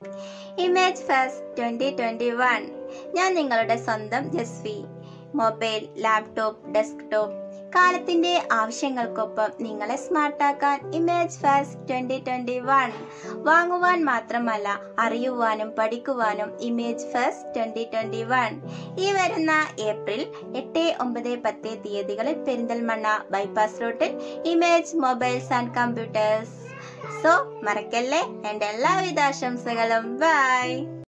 image fest twenty twenty one ഞാൻ നിങ്ങളുടെ സ്വന്തം ജസ്വി മൊബൈൽ ലാപ്ടോപ്പ് ഡെസ്ക്ടോപ്പ് കാലത്തിന്റെ ആവശ്യങ്ങൾക്കൊപ്പം നിങ്ങളെ സ്മാർട്ടാക്കാൻ image fest twenty twenty one വാങ്ങുവാൻ മാത്രമല്ല അറിയുവാനും പഠിക്കുവാനും image fest twenty twenty one ഈ വരുന്ന ഏപ്രിൽ എട്ട് ഒമ്പത് പത്ത് തീയതികളിൽ പെരിന്തൽമണ്ണ ബൈപ്പാസ് റൂട്ടിൽ image mobiles and computers so മറക്കല്ലേ എൻ്റെ എല്ലാവിധ ആശംസകളും ബൈ